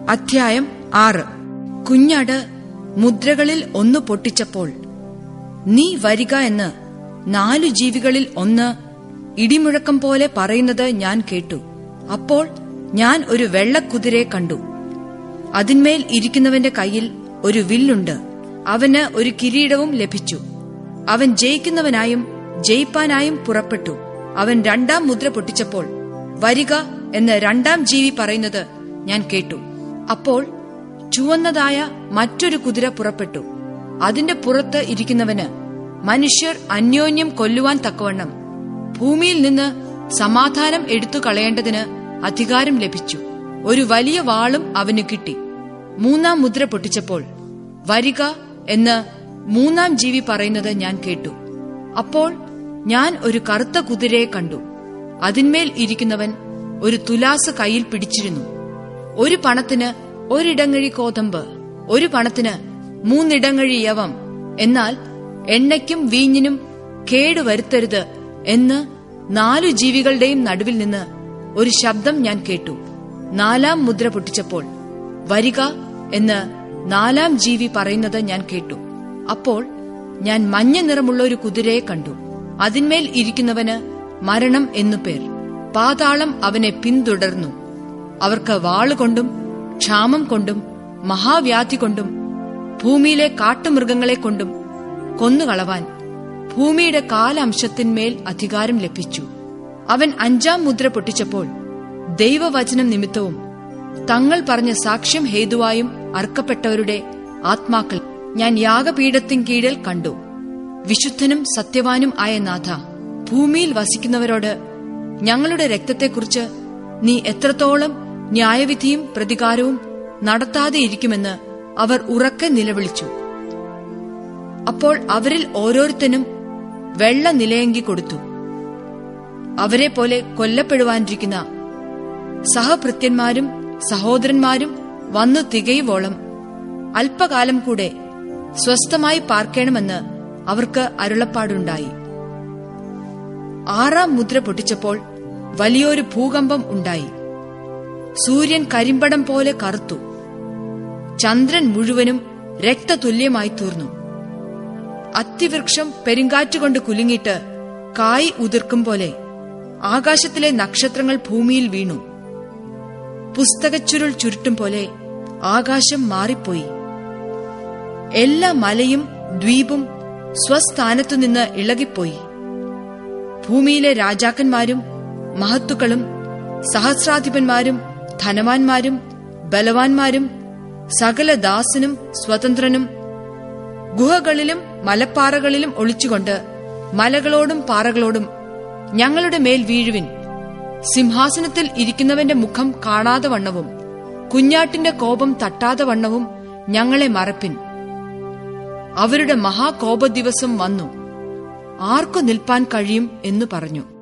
അധ്യായം ആറ് കുഞ്ഞാട് മുദ്രകളിൽ ഒന്ന് പൊട്ടിച്ചപ്പോൾ നീ വരിക എന്ന് നാലു ജീവികളിൽ ഒന്ന് ഇടിമുഴക്കം പോലെ പറയുന്നത് ഞാൻ കേട്ടു അപ്പോൾ ഞാൻ ഒരു വെള്ളക്കുതിരയെ കണ്ടു അതിന്മേൽ ഇരിക്കുന്നവന്റെ കയ്യിൽ ഒരു വില്ലുണ്ട് അവന് ഒരു കിരീടവും ലഭിച്ചു അവൻ ജയിക്കുന്നവനായും ജയിപ്പാനായും പുറപ്പെട്ടു അവൻ രണ്ടാം മുദ്ര പൊട്ടിച്ചപ്പോൾ വരിക എന്ന് രണ്ടാം ജീവി പറയുന്നത് ഞാൻ കേട്ടു അപ്പോൾ ചുവന്നതായ മറ്റൊരു കുതിര പുറപ്പെട്ടു അതിന്റെ പുറത്ത് ഇരിക്കുന്നവന് മനുഷ്യർ അന്യോന്യം കൊല്ലുവാൻ തക്കവണ്ണം ഭൂമിയിൽ നിന്ന് സമാധാനം എടുത്തു കളയേണ്ടതിന് അധികാരം ലഭിച്ചു ഒരു വലിയ വാളും അവന് കിട്ടി മൂന്നാം മുദ്ര പൊട്ടിച്ചപ്പോൾ വരിക എന്ന് മൂന്നാം ജീവി പറയുന്നത് ഞാൻ കേട്ടു അപ്പോൾ ഞാൻ ഒരു കറുത്ത കുതിരയെ കണ്ടു അതിന്മേൽ ഇരിക്കുന്നവൻ ഒരു തുലാസ് കയ്യിൽ പിടിച്ചിരുന്നു ഒരു പണത്തിന് ഒരിടങ്ങഴി കോതമ്പ് ഒരു പണത്തിന് മൂന്നിടങ്ങഴി യവം എന്നാൽ എണ്ണയ്ക്കും വീഞ്ഞിനും കേടുവരുത്തരുത് എന്ന് നാലു ജീവികളുടെയും നടുവിൽ നിന്ന് ഒരു ശബ്ദം ഞാൻ കേട്ടു നാലാം മുദ്ര പൊട്ടിച്ചപ്പോൾ വരിക എന്ന് നാലാം ജീവി പറയുന്നത് ഞാൻ കേട്ടു അപ്പോൾ ഞാൻ മഞ്ഞ നിറമുള്ള ഒരു കുതിരയെ കണ്ടു അതിന്മേൽ ഇരിക്കുന്നവന് മരണം എന്നു പേർ പാതാളം അവനെ പിന്തുടർന്നു അവർക്ക് വാളുകൊണ്ടും ക്ഷാമം കൊണ്ടും മഹാവ്യാധി കൊണ്ടും ഭൂമിയിലെ കാട്ടുമൃഗങ്ങളെ കൊണ്ടും കൊന്നുകളവാൻ ഭൂമിയുടെ കാലംശത്തിന്മേൽ അധികാരം ലഭിച്ചു അവൻ അഞ്ചാം മുദ്ര പൊട്ടിച്ചപ്പോൾ ദൈവവചനം നിമിത്തവും തങ്ങൾ പറഞ്ഞ സാക്ഷ്യം ഹേതുവായും അർക്കപ്പെട്ടവരുടെ ആത്മാക്കൾ ഞാൻ യാഗപീഠത്തിൻ കീഴിൽ കണ്ടു വിശുദ്ധനും സത്യവാനും ആയ നാഥ ഭൂമിയിൽ വസിക്കുന്നവരോട് ഞങ്ങളുടെ രക്തത്തെക്കുറിച്ച് നീ എത്രത്തോളം ന്യായവിധിയും പ്രതികാരവും നടത്താതെയിരിക്കുമെന്ന് അവർ ഉറക്കെ നിലവിളിച്ചു അപ്പോൾ അവരിൽ ഓരോരുത്തനും വെള്ള നിലയങ്കി കൊടുത്തു അവരെ പോലെ കൊല്ലപ്പെടുവാനിരിക്കുന്ന സഹഭൃത്യന്മാരും സഹോദരന്മാരും വന്നു തികയുവോളം അല്പകാലം കൂടെ സ്വസ്ഥമായി പാർക്കണമെന്ന് അവർക്ക് അരുളപ്പാടുണ്ടായി ആറാം മുദ്ര പൊട്ടിച്ചപ്പോൾ വലിയൊരു ഭൂകമ്പം ഉണ്ടായി സൂര്യൻ കരിമ്പടം പോലെ കറുത്തു ചന്ദ്രൻ മുഴുവനും രക്തതുല്യമായി തീർന്നു അത്തിവൃക്ഷം പെരുങ്കാറ്റുകൊണ്ട് കുലുങ്ങിയിട്ട് കായ് ഉതിർക്കും പോലെ ആകാശത്തിലെ നക്ഷത്രങ്ങൾ ഭൂമിയിൽ വീണു പുസ്തകച്ചുരുൾ ചുരുട്ടും പോലെ ആകാശം മാറിപ്പോയി എല്ലാ മലയും ദ്വീപും സ്വസ്ഥാനത്തുനിന്ന് ഇളകിപ്പോയി ഭൂമിയിലെ രാജാക്കന്മാരും മഹത്തുക്കളും സഹസ്രാധിപന്മാരും ധനവാന്മാരും ബലവാന്മാരും സകല ദാസനും സ്വതന്ത്രനും ഗുഹകളിലും മലപ്പാറകളിലും ഒളിച്ചുകൊണ്ട് മലകളോടും പാറകളോടും ഞങ്ങളുടെ മേൽ വീഴുവിൻ സിംഹാസനത്തിൽ ഇരിക്കുന്നവന്റെ മുഖം കാണാതെ വണ്ണവും കുഞ്ഞാട്ടിന്റെ കോപം തട്ടാതെ വണ്ണവും ഞങ്ങളെ മറപ്പിൻ അവരുടെ മഹാകോപദിവസം വന്നു ആർക്കു നിൽപ്പാൻ കഴിയും എന്നു പറഞ്ഞു